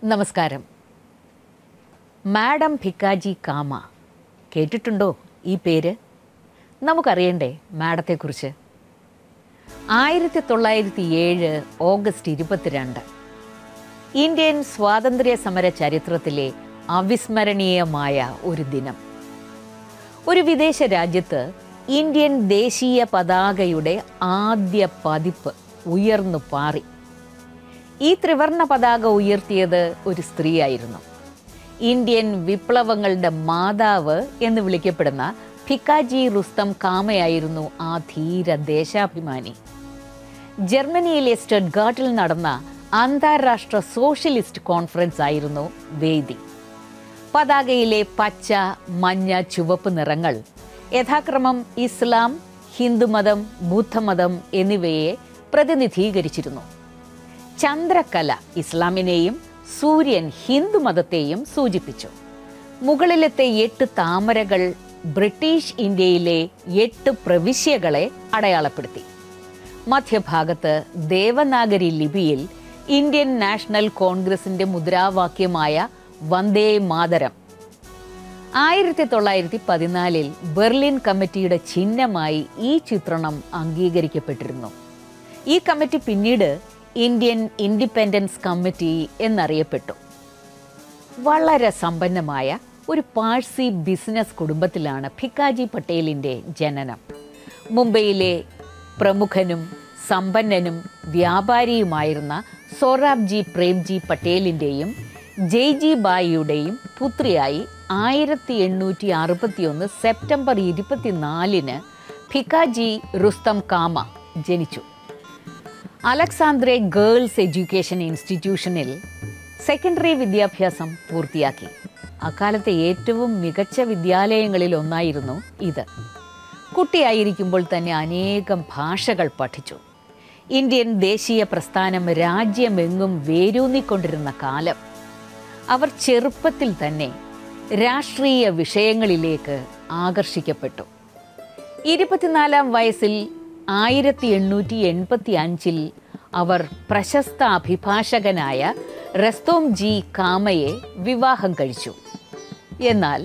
നമസ്കാരം മാഡം ഭിക്കാജി കാമ കേട്ടിട്ടുണ്ടോ ഈ പേര് നമുക്കറിയണ്ടേ മാഡത്തെക്കുറിച്ച് ആയിരത്തി തൊള്ളായിരത്തി ഏഴ് ഓഗസ്റ്റ് ഇരുപത്തിരണ്ട് ഇന്ത്യൻ സ്വാതന്ത്ര്യ സമര ചരിത്രത്തിലെ അവിസ്മരണീയമായ ഒരു ദിനം ഒരു വിദേശ രാജ്യത്ത് ഇന്ത്യൻ ദേശീയ പതാകയുടെ ആദ്യ പതിപ്പ് ഉയർന്നു പാറി ഈ ത്രിവർണ പതാക ഉയർത്തിയത് ഒരു സ്ത്രീയായിരുന്നു ഇന്ത്യൻ വിപ്ലവങ്ങളുടെ മാതാവ് എന്ന് വിളിക്കപ്പെടുന്ന ഭിക്കാജി റുസ്തം കാമയായിരുന്നു ആ ധീര ദേശാഭിമാനി ജർമ്മനിയിലെ സ്റ്റഡ്ഗാട്ടിൽ നടന്ന അന്താരാഷ്ട്ര സോഷ്യലിസ്റ്റ് കോൺഫറൻസ് ആയിരുന്നു വേദി പതാകയിലെ പച്ച മഞ്ഞ ചുവപ്പ് നിറങ്ങൾ യഥാക്രമം ഇസ്ലാം ഹിന്ദുമതം ബുദ്ധമതം എന്നിവയെ പ്രതിനിധീകരിച്ചിരുന്നു ചന്ദ്രക്കല ഇസ്ലാമിനെയും സൂര്യൻ ഹിന്ദുമതത്തെയും സൂചിപ്പിച്ചു മുകളിലത്തെ എട്ട് താമരകൾ ബ്രിട്ടീഷ് ഇന്ത്യയിലെ എട്ട് പ്രവിശ്യകളെ അടയാളപ്പെടുത്തി മധ്യഭാഗത്ത് ദേവനാഗരി ലിപിയിൽ ഇന്ത്യൻ നാഷണൽ കോൺഗ്രസിന്റെ മുദ്രാവാക്യമായ വന്ദേ മാതരം ആയിരത്തി തൊള്ളായിരത്തി പതിനാലിൽ ബെർലിൻ കമ്മിറ്റിയുടെ ചിഹ്നമായി ഈ ചിത്രണം അംഗീകരിക്കപ്പെട്ടിരുന്നു ഈ കമ്മിറ്റി പിന്നീട് ഇന്ത്യൻ ഇൻഡിപെൻഡൻസ് കമ്മിറ്റി എന്നറിയപ്പെട്ടു വളരെ സമ്പന്നമായ ഒരു പാഴ്സി ബിസിനസ് കുടുംബത്തിലാണ് ഭിക്കാജി പട്ടേലിൻ്റെ ജനനം മുംബൈയിലെ പ്രമുഖനും സമ്പന്നനും വ്യാപാരിയുമായിരുന്ന സോറാബ്ജി പ്രേംജി പട്ടേലിൻ്റെയും ജയ്ജി ബായിയുടെയും പുത്രിയായി ആയിരത്തി എണ്ണൂറ്റി അറുപത്തിയൊന്ന് സെപ്റ്റംബർ ഇരുപത്തിനാലിന് ഭിക്കാജി റുസ്തം കാമ ജനിച്ചു അലക്സാന്ദ്രെ ഗേൾസ് എഡ്യൂക്കേഷൻ ഇൻസ്റ്റിറ്റ്യൂഷനിൽ സെക്കൻഡറി വിദ്യാഭ്യാസം പൂർത്തിയാക്കി അക്കാലത്തെ ഏറ്റവും മികച്ച വിദ്യാലയങ്ങളിൽ ഒന്നായിരുന്നു ഇത് കുട്ടിയായിരിക്കുമ്പോൾ തന്നെ അനേകം ഭാഷകൾ പഠിച്ചു ഇന്ത്യൻ ദേശീയ പ്രസ്ഥാനം രാജ്യമെങ്ങും വേരൂന്നിക്കൊണ്ടിരുന്ന കാലം അവർ ചെറുപ്പത്തിൽ തന്നെ രാഷ്ട്രീയ വിഷയങ്ങളിലേക്ക് ആകർഷിക്കപ്പെട്ടു ഇരുപത്തിനാലാം വയസ്സിൽ ആയിരത്തി എണ്ണൂറ്റി എൺപത്തി അഞ്ചിൽ അവർ പ്രശസ്ത അഭിഭാഷകനായ റസ്തോം ജി കാമയെ വിവാഹം കഴിച്ചു എന്നാൽ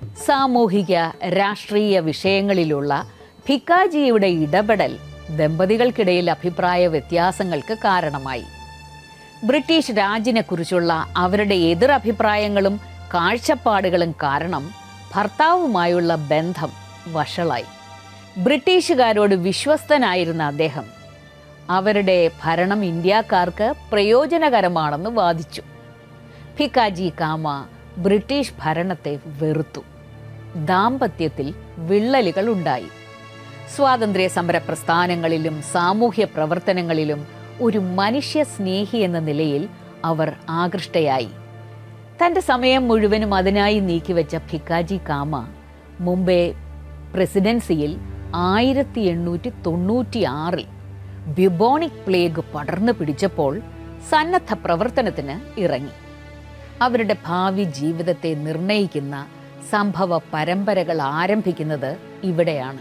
സാമൂഹിക രാഷ്ട്രീയ വിഷയങ്ങളിലുള്ള ഭിക്കാജിയുടെ ഇടപെടൽ ദമ്പതികൾക്കിടയിൽ അഭിപ്രായ വ്യത്യാസങ്ങൾക്ക് കാരണമായി ബ്രിട്ടീഷ് രാജിനെക്കുറിച്ചുള്ള അവരുടെ എതിരഭിപ്രായങ്ങളും കാഴ്ചപ്പാടുകളും കാരണം ഭർത്താവുമായുള്ള ബന്ധം വഷളായി ബ്രിട്ടീഷുകാരോട് വിശ്വസ്തനായിരുന്ന അദ്ദേഹം അവരുടെ ഭരണം ഇന്ത്യക്കാർക്ക് പ്രയോജനകരമാണെന്ന് വാദിച്ചു ഭിക്കാജി കാമ ബ്രിട്ടീഷ് ഭരണത്തെ വെറുത്തു ദാമ്പത്യത്തിൽ വിള്ളലുകൾ ഉണ്ടായി സ്വാതന്ത്ര്യ സമര പ്രസ്ഥാനങ്ങളിലും സാമൂഹ്യ പ്രവർത്തനങ്ങളിലും ഒരു മനുഷ്യ സ്നേഹി എന്ന നിലയിൽ അവർ ആകൃഷ്ടയായി തൻ്റെ സമയം മുഴുവനും അതിനായി നീക്കിവെച്ച ഭിക്കാജി കാമ മുംബൈ പ്രസിഡൻസിയിൽ ആയിരത്തി എണ്ണൂറ്റി തൊണ്ണൂറ്റി ആറിൽ ബ്യുബോണിക് പ്ലേഗ് പടർന്നു പിടിച്ചപ്പോൾ സന്നദ്ധ പ്രവർത്തനത്തിന് ഇറങ്ങി അവരുടെ ഭാവി ജീവിതത്തെ നിർണയിക്കുന്ന സംഭവ പരമ്പരകൾ ആരംഭിക്കുന്നത് ഇവിടെയാണ്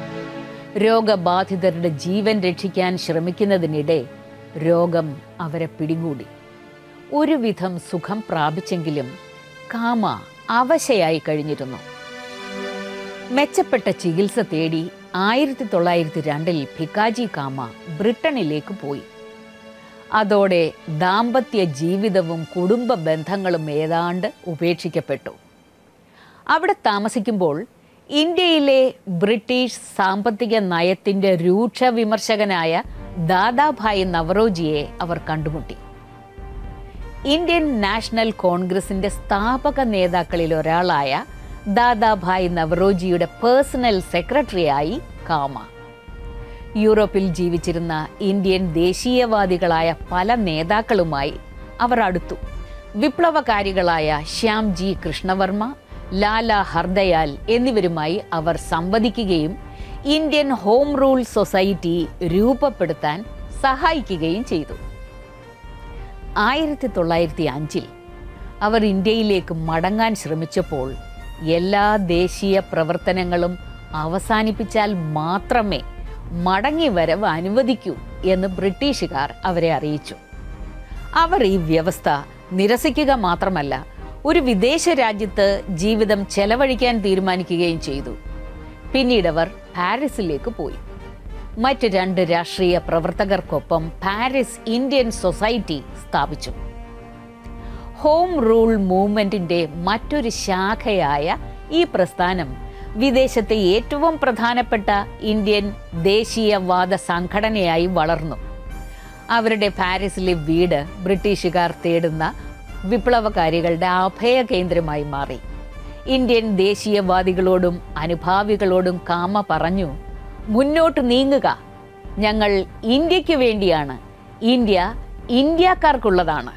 രോഗബാധിതരുടെ ജീവൻ രക്ഷിക്കാൻ ശ്രമിക്കുന്നതിനിടെ രോഗം അവരെ പിടികൂടി ഒരുവിധം സുഖം പ്രാപിച്ചെങ്കിലും കാമ അവശയായി കഴിഞ്ഞിരുന്നു മെച്ചപ്പെട്ട ചികിത്സ തേടി ആയിരത്തി തൊള്ളായിരത്തി രണ്ടിൽ ഭിക്കാജി കാമ ബ്രിട്ടനിലേക്ക് പോയി അതോടെ ദാമ്പത്യ ജീവിതവും കുടുംബ ബന്ധങ്ങളും ഏതാണ്ട് ഉപേക്ഷിക്കപ്പെട്ടു അവിടെ താമസിക്കുമ്പോൾ ഇന്ത്യയിലെ ബ്രിട്ടീഷ് സാമ്പത്തിക നയത്തിൻ്റെ രൂക്ഷ വിമർശകനായ ദാദാഭായ് നവറോജിയെ അവർ കണ്ടുമുട്ടി ഇന്ത്യൻ നാഷണൽ കോൺഗ്രസിന്റെ സ്ഥാപക നേതാക്കളിൽ ഒരാളായ ദാദാഭായ് നവറോജിയുടെ പേഴ്സണൽ സെക്രട്ടറിയായി കാമ യൂറോപ്പിൽ ജീവിച്ചിരുന്ന ഇന്ത്യൻ ദേശീയവാദികളായ പല നേതാക്കളുമായി അവർ അടുത്തു വിപ്ലവകാരികളായ ശ്യാംജി കൃഷ്ണവർമ്മ ലാല ഹർദയാൽ എന്നിവരുമായി അവർ സംവദിക്കുകയും ഇന്ത്യൻ ഹോം റൂൾ സൊസൈറ്റി രൂപപ്പെടുത്താൻ സഹായിക്കുകയും ചെയ്തു ആയിരത്തി തൊള്ളായിരത്തി അഞ്ചിൽ അവർ ഇന്ത്യയിലേക്ക് മടങ്ങാൻ ശ്രമിച്ചപ്പോൾ എല്ലാ ദേശീയ പ്രവർത്തനങ്ങളും അവസാനിപ്പിച്ചാൽ മാത്രമേ മടങ്ങി വരവ് അനുവദിക്കൂ എന്ന് ബ്രിട്ടീഷുകാർ അവരെ അറിയിച്ചു അവർ ഈ വ്യവസ്ഥ നിരസിക്കുക മാത്രമല്ല ഒരു വിദേശ രാജ്യത്ത് ജീവിതം ചെലവഴിക്കാൻ തീരുമാനിക്കുകയും ചെയ്തു പിന്നീടവർ പാരീസിലേക്ക് പോയി മറ്റ് രണ്ട് രാഷ്ട്രീയ പ്രവർത്തകർക്കൊപ്പം പാരീസ് ഇന്ത്യൻ സൊസൈറ്റി സ്ഥാപിച്ചു ഹോം റൂൾ മൂവ്മെന്റിന്റെ മറ്റൊരു ശാഖയായ ഈ പ്രസ്ഥാനം വിദേശത്തെ ഏറ്റവും പ്രധാനപ്പെട്ട ഇന്ത്യൻ ദേശീയവാദ സംഘടനയായി വളർന്നു അവരുടെ പാരീസിലെ വീട് ബ്രിട്ടീഷുകാർ തേടുന്ന വിപ്ലവകാരികളുടെ അഭയ കേന്ദ്രമായി മാറി ഇന്ത്യൻ ദേശീയവാദികളോടും അനുഭാവികളോടും കാമ പറഞ്ഞു മുന്നോട്ട് നീങ്ങുക ഞങ്ങൾ ഇന്ത്യക്ക് വേണ്ടിയാണ് ഇന്ത്യ ഇന്ത്യക്കാർക്കുള്ളതാണ്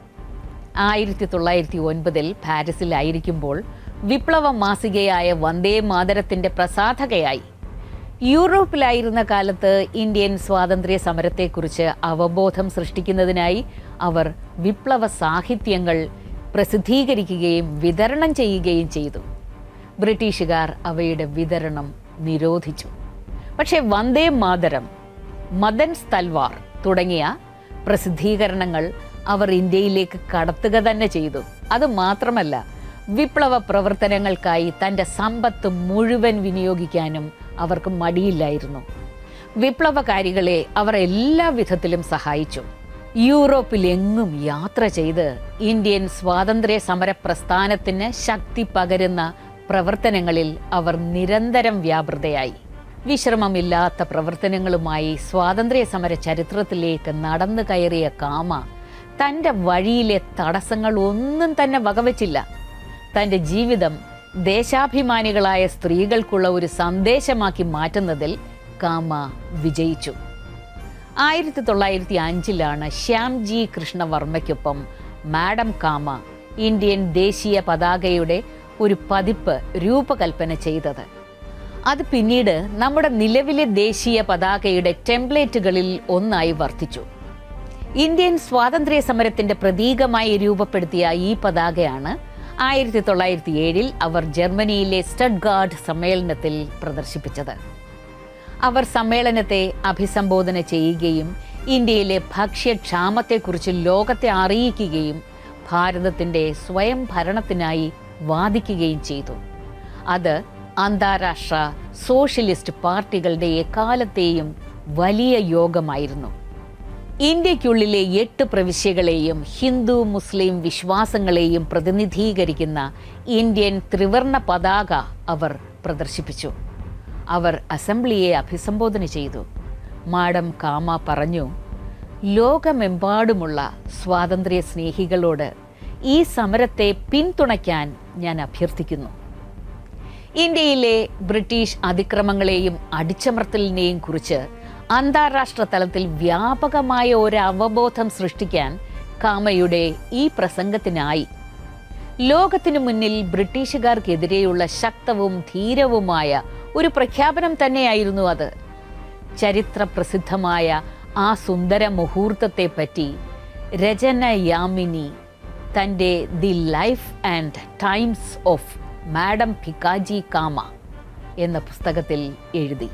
ആയിരത്തി തൊള്ളായിരത്തി ഒൻപതിൽ പാരീസിലായിരിക്കുമ്പോൾ വിപ്ലവ മാസികയായ വന്ദേ മാതരത്തിൻ്റെ പ്രസാധകയായി യൂറോപ്പിലായിരുന്ന കാലത്ത് ഇന്ത്യൻ സ്വാതന്ത്ര്യ സമരത്തെക്കുറിച്ച് അവബോധം സൃഷ്ടിക്കുന്നതിനായി അവർ വിപ്ലവ സാഹിത്യങ്ങൾ പ്രസിദ്ധീകരിക്കുകയും വിതരണം ചെയ്യുകയും ചെയ്തു ബ്രിട്ടീഷുകാർ അവയുടെ വിതരണം നിരോധിച്ചു പക്ഷേ വന്ദേ മാതരം മദൻ തൽവാർ തുടങ്ങിയ പ്രസിദ്ധീകരണങ്ങൾ അവർ ഇന്ത്യയിലേക്ക് കടത്തുക തന്നെ ചെയ്തു അത് മാത്രമല്ല വിപ്ലവ പ്രവർത്തനങ്ങൾക്കായി തൻ്റെ സമ്പത്ത് മുഴുവൻ വിനിയോഗിക്കാനും അവർക്ക് മടിയില്ലായിരുന്നു വിപ്ലവകാരികളെ അവർ എല്ലാ വിധത്തിലും സഹായിച്ചു യൂറോപ്പിലെങ്ങും യാത്ര ചെയ്ത് ഇന്ത്യൻ സ്വാതന്ത്ര്യ സമര പ്രസ്ഥാനത്തിന് ശക്തി പകരുന്ന പ്രവർത്തനങ്ങളിൽ അവർ നിരന്തരം വ്യാപൃതയായി വിശ്രമമില്ലാത്ത പ്രവർത്തനങ്ങളുമായി സ്വാതന്ത്ര്യ സമര ചരിത്രത്തിലേക്ക് നടന്നു കയറിയ കാമ തൻ്റെ വഴിയിലെ തടസ്സങ്ങൾ ഒന്നും തന്നെ വകവച്ചില്ല തൻ്റെ ജീവിതം ദേശാഭിമാനികളായ സ്ത്രീകൾക്കുള്ള ഒരു സന്ദേശമാക്കി മാറ്റുന്നതിൽ കാമ വിജയിച്ചു ആയിരത്തി തൊള്ളായിരത്തി അഞ്ചിലാണ് ശ്യാംജി കൃഷ്ണവർമ്മയ്ക്കൊപ്പം മാഡം കാമ ഇന്ത്യൻ ദേശീയ പതാകയുടെ ഒരു പതിപ്പ് രൂപകൽപ്പന ചെയ്തത് അത് പിന്നീട് നമ്മുടെ നിലവിലെ ദേശീയ പതാകയുടെ ടെംപ്ലേറ്റുകളിൽ ഒന്നായി വർത്തിച്ചു ഇന്ത്യൻ സ്വാതന്ത്ര്യ സമരത്തിന്റെ പ്രതീകമായി രൂപപ്പെടുത്തിയ ഈ പതാകയാണ് ആയിരത്തി തൊള്ളായിരത്തി ഏഴിൽ അവർ ജർമ്മനിയിലെ സ്റ്റഡ്ഗാർഡ് സമ്മേളനത്തിൽ പ്രദർശിപ്പിച്ചത് അവർ സമ്മേളനത്തെ അഭിസംബോധന ചെയ്യുകയും ഇന്ത്യയിലെ ഭക്ഷ്യക്ഷാമത്തെക്കുറിച്ച് ലോകത്തെ അറിയിക്കുകയും ഭാരതത്തിൻ്റെ സ്വയം ഭരണത്തിനായി വാദിക്കുകയും ചെയ്തു അത് അന്താരാഷ്ട്ര സോഷ്യലിസ്റ്റ് പാർട്ടികളുടെ എക്കാലത്തെയും വലിയ യോഗമായിരുന്നു ഇന്ത്യക്കുള്ളിലെ എട്ട് പ്രവിശ്യകളെയും ഹിന്ദു മുസ്ലിം വിശ്വാസങ്ങളെയും പ്രതിനിധീകരിക്കുന്ന ഇന്ത്യൻ ത്രിവർണ പതാക അവർ പ്രദർശിപ്പിച്ചു അവർ അസംബ്ലിയെ അഭിസംബോധന ചെയ്തു മാഡം കാമ പറഞ്ഞു ലോകമെമ്പാടുമുള്ള സ്വാതന്ത്ര്യ സ്നേഹികളോട് ഈ സമരത്തെ പിന്തുണയ്ക്കാൻ ഞാൻ അഭ്യർത്ഥിക്കുന്നു ഇന്ത്യയിലെ ബ്രിട്ടീഷ് അതിക്രമങ്ങളെയും അടിച്ചമർത്തലിനെയും കുറിച്ച് അന്താരാഷ്ട്ര തലത്തിൽ വ്യാപകമായ ഒരു അവബോധം സൃഷ്ടിക്കാൻ കാമയുടെ ഈ പ്രസംഗത്തിനായി ലോകത്തിനു മുന്നിൽ ബ്രിട്ടീഷുകാർക്കെതിരെയുള്ള ശക്തവും ധീരവുമായ ഒരു പ്രഖ്യാപനം തന്നെയായിരുന്നു അത് ചരിത്ര പ്രസിദ്ധമായ ആ സുന്ദര മുഹൂർത്തത്തെപ്പറ്റി രചന യാമിനി തൻ്റെ the life and times of madam Bhikaji Cama എന്ന പുസ്തകത്തിൽ എഴുതി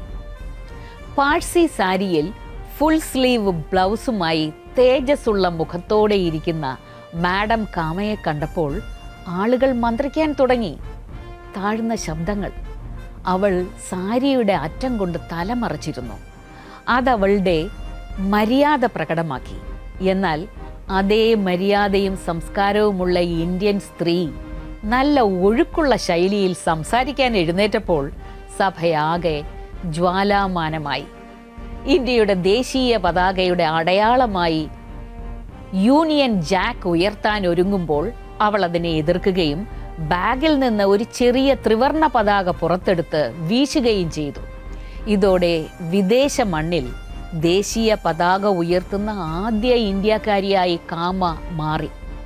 പാഴ്സി സാരിയിൽ ഫുൾ സ്ലീവ് ബ്ലൗസുമായി തേജസ്സുള്ള മുഖത്തോടെ ഇരിക്കുന്ന മാഡം കാമയെ കണ്ടപ്പോൾ ആളുകൾ മന്ത്രിക്കാൻ തുടങ്ങി താഴ്ന്ന ശബ്ദങ്ങൾ അവൾ സാരിയുടെ അറ്റം കൊണ്ട് തലമറച്ചിരുന്നു അതവളുടെ മര്യാദ പ്രകടമാക്കി എന്നാൽ അതേ മര്യാദയും സംസ്കാരവുമുള്ള ഇന്ത്യൻ സ്ത്രീ നല്ല ഒഴുക്കുള്ള ശൈലിയിൽ സംസാരിക്കാൻ എഴുന്നേറ്റപ്പോൾ സഭയാകെ ജ്വാലാമാനമായി ഇന്ത്യയുടെ ദേശീയ പതാകയുടെ അടയാളമായി യൂണിയൻ ജാക്ക് ഉയർത്താൻ ഒരുങ്ങുമ്പോൾ അവൾ അതിനെ എതിർക്കുകയും ബാഗിൽ നിന്ന് ഒരു ചെറിയ ത്രിവർണ പതാക പുറത്തെടുത്ത് വീശുകയും ചെയ്തു ഇതോടെ വിദേശ മണ്ണിൽ ദേശീയ പതാക ഉയർത്തുന്ന ആദ്യ ഇന്ത്യക്കാരിയായി കാമ മാറി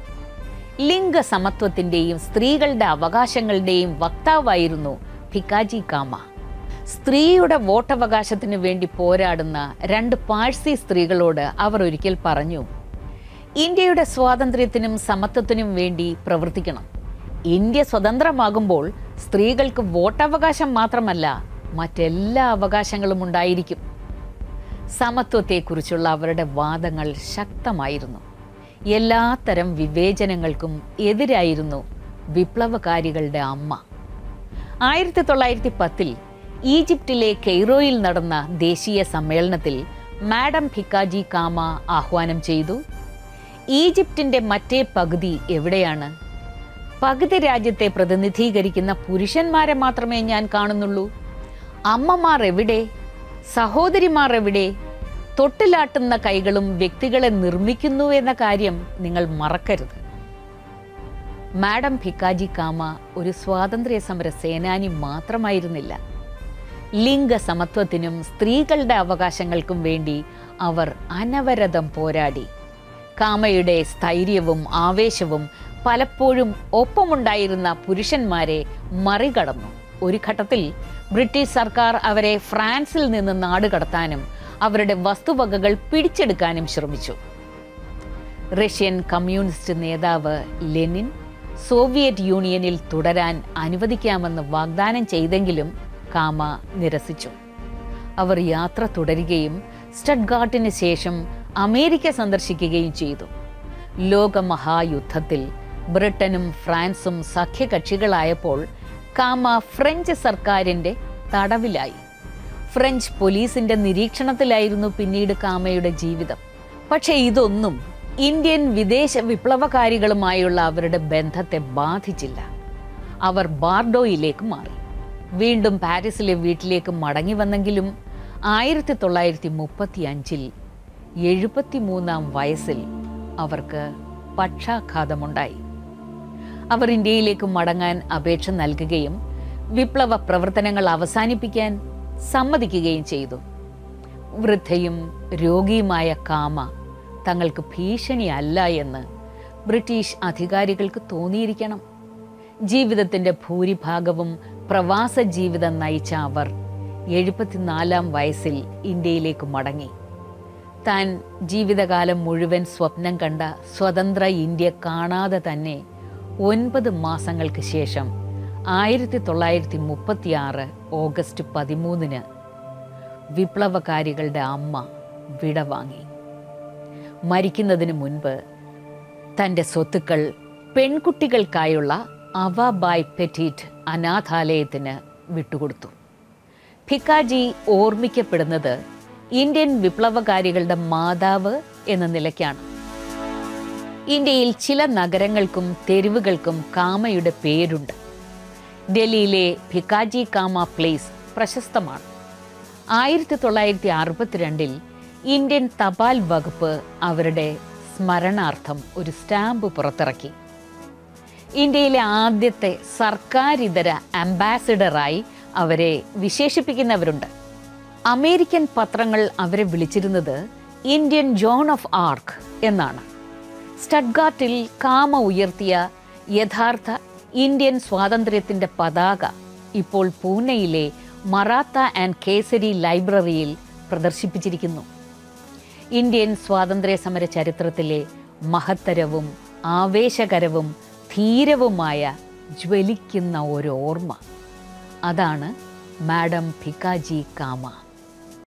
ലിംഗസമത്വത്തിൻ്റെയും സ്ത്രീകളുടെ അവകാശങ്ങളുടെയും വക്താവായിരുന്നു ഭിക്കാജി കാമ സ്ത്രീയുടെ വോട്ടവകാശത്തിന് വേണ്ടി പോരാടുന്ന രണ്ട് പാഴ്സി സ്ത്രീകളോട് അവർ ഒരിക്കൽ പറഞ്ഞു ഇന്ത്യയുടെ സ്വാതന്ത്ര്യത്തിനും സമത്വത്തിനും വേണ്ടി പ്രവർത്തിക്കണം ഇന്ത്യ സ്വതന്ത്രമാകുമ്പോൾ സ്ത്രീകൾക്ക് വോട്ടവകാശം മാത്രമല്ല മറ്റെല്ലാ അവകാശങ്ങളും ഉണ്ടായിരിക്കും സമത്വത്തെക്കുറിച്ചുള്ള അവരുടെ വാദങ്ങൾ ശക്തമായിരുന്നു എല്ലാത്തരം വിവേചനങ്ങൾക്കും എതിരായിരുന്നു വിപ്ലവകാരികളുടെ അമ്മ ആയിരത്തി തൊള്ളായിരത്തി പത്തിൽ ഈജിപ്തിലെ കെയ്റോയിൽ നടന്ന ദേശീയ സമ്മേളനത്തിൽ മാഡം ഭിക്കാജി കാമ ആഹ്വാനം ചെയ്തു ഈജിപ്തിൻ്റെ മറ്റേ പകുതി എവിടെയാണ് പകുതി രാജ്യത്തെ പ്രതിനിധീകരിക്കുന്ന പുരുഷന്മാരെ മാത്രമേ ഞാൻ കാണുന്നുള്ളൂ അമ്മമാർ എവിടെ സഹോദരിമാർ എവിടെ തൊട്ടിലാട്ടുന്ന കൈകളും വ്യക്തികളെ നിർമ്മിക്കുന്നു എന്ന കാര്യം നിങ്ങൾ മറക്കരുത് മാഡം ഭിക്കാജി കാമ ഒരു സ്വാതന്ത്ര്യ സമര സേനാനി മാത്രമായിരുന്നില്ല ലിംഗസമത്വത്തിനും സ്ത്രീകളുടെ അവകാശങ്ങൾക്കും വേണ്ടി അവർ അനവരതം പോരാടി കാമയുടെ സ്ഥൈര്യവും ആവേശവും പലപ്പോഴും ഒപ്പമുണ്ടായിരുന്ന പുരുഷന്മാരെ മറികടന്നു ഒരു ഘട്ടത്തിൽ ബ്രിട്ടീഷ് സർക്കാർ അവരെ ഫ്രാൻസിൽ നിന്ന് നാടുകടത്താനും അവരുടെ വസ്തുവകകൾ പിടിച്ചെടുക്കാനും ശ്രമിച്ചു റഷ്യൻ കമ്മ്യൂണിസ്റ്റ് നേതാവ് ലെനിൻ സോവിയറ്റ് യൂണിയനിൽ തുടരാൻ അനുവദിക്കാമെന്ന് വാഗ്ദാനം ചെയ്തെങ്കിലും കാമ നിരസിച്ചു അവർ യാത്ര തുടരുകയും സ്റ്റഡ്ഗാർട്ടിന് ശേഷം അമേരിക്ക സന്ദർശിക്കുകയും ചെയ്തു ലോകമഹായുദ്ധത്തിൽ ബ്രിട്ടനും ഫ്രാൻസും സഖ്യകക്ഷികളായപ്പോൾ കാമ ഫ്രഞ്ച് സർക്കാരിൻ്റെ തടവിലായി ഫ്രഞ്ച് പോലീസിന്റെ നിരീക്ഷണത്തിലായിരുന്നു പിന്നീട് കാമയുടെ ജീവിതം പക്ഷേ ഇതൊന്നും ഇന്ത്യൻ വിദേശ വിപ്ലവകാരികളുമായുള്ള അവരുടെ ബന്ധത്തെ ബാധിച്ചില്ല അവർ ബാർഡോയിലേക്ക് മാറി വീണ്ടും പാരീസിലെ വീട്ടിലേക്ക് മടങ്ങി വന്നെങ്കിലും ആയിരത്തി തൊള്ളായിരത്തി മുപ്പത്തി അഞ്ചിൽ എഴുപത്തിമൂന്നാം വയസ്സിൽ അവർക്ക് പക്ഷാഘാതമുണ്ടായി അവർ ഇന്ത്യയിലേക്ക് മടങ്ങാൻ അപേക്ഷ നൽകുകയും വിപ്ലവ പ്രവർത്തനങ്ങൾ അവസാനിപ്പിക്കാൻ സമ്മതിക്കുകയും ചെയ്തു വൃദ്ധയും രോഗിയുമായ കാമ തങ്ങൾക്ക് ഭീഷണിയല്ല എന്ന് ബ്രിട്ടീഷ് അധികാരികൾക്ക് തോന്നിയിരിക്കണം ജീവിതത്തിൻ്റെ ഭൂരിഭാഗവും പ്രവാസ ജീവിതം നയിച്ച അവർ എഴുപത്തിനാലാം വയസ്സിൽ ഇന്ത്യയിലേക്ക് മടങ്ങി താൻ ജീവിതകാലം മുഴുവൻ സ്വപ്നം കണ്ട സ്വതന്ത്ര ഇന്ത്യ കാണാതെ തന്നെ ഒൻപത് മാസങ്ങൾക്ക് ശേഷം ആയിരത്തി തൊള്ളായിരത്തി മുപ്പത്തിയാറ് ഓഗസ്റ്റ് പതിമൂന്നിന് വിപ്ലവകാരികളുടെ അമ്മ വിടവാങ്ങി മരിക്കുന്നതിന് മുൻപ് തൻ്റെ സ്വത്തുക്കൾ പെൺകുട്ടികൾക്കായുള്ള അവാബായ് പെറ്റീറ്റ് അനാഥാലയത്തിന് വിട്ടുകൊടുത്തു ഭിക്കാജി ഓർമ്മിക്കപ്പെടുന്നത് ഇന്ത്യൻ വിപ്ലവകാരികളുടെ മാതാവ് എന്ന നിലയ്ക്കാണ് ഇന്ത്യയിൽ ചില നഗരങ്ങൾക്കും തെരുവുകൾക്കും കാമയുടെ പേരുണ്ട് ഡൽഹിയിലെ ഭിക്കാജി കാമ പ്ലേസ് പ്രശസ്തമാണ് ആയിരത്തി തൊള്ളായിരത്തി അറുപത്തിരണ്ടിൽ ഇന്ത്യൻ തപാൽ വകുപ്പ് അവരുടെ സ്മരണാർത്ഥം ഒരു സ്റ്റാമ്പ് പുറത്തിറക്കി ഇന്ത്യയിലെ ആദ്യത്തെ സർക്കാരിതര അംബാസിഡറായി അവരെ വിശേഷിപ്പിക്കുന്നവരുണ്ട് അമേരിക്കൻ പത്രങ്ങൾ അവരെ വിളിച്ചിരുന്നത് ഇന്ത്യൻ ജോൺ ഓഫ് ആർക്ക് എന്നാണ് സ്റ്റഡ്ഗാർട്ടിൽ കാമ ഉയർത്തിയ യഥാർത്ഥ ഇന്ത്യൻ സ്വാതന്ത്ര്യത്തിൻ്റെ പതാക ഇപ്പോൾ പൂനെയിലെ മറാത്ത ആൻഡ് കേസരി ലൈബ്രറിയിൽ പ്രദർശിപ്പിച്ചിരിക്കുന്നു ഇന്ത്യൻ സ്വാതന്ത്ര്യ സമര ചരിത്രത്തിലെ മഹത്തരവും ആവേശകരവും ധീരവുമായ ജ്വലിക്കുന്ന ഒരു ഓർമ്മ അതാണ് മാഡം ഭിക്കാജി കാമ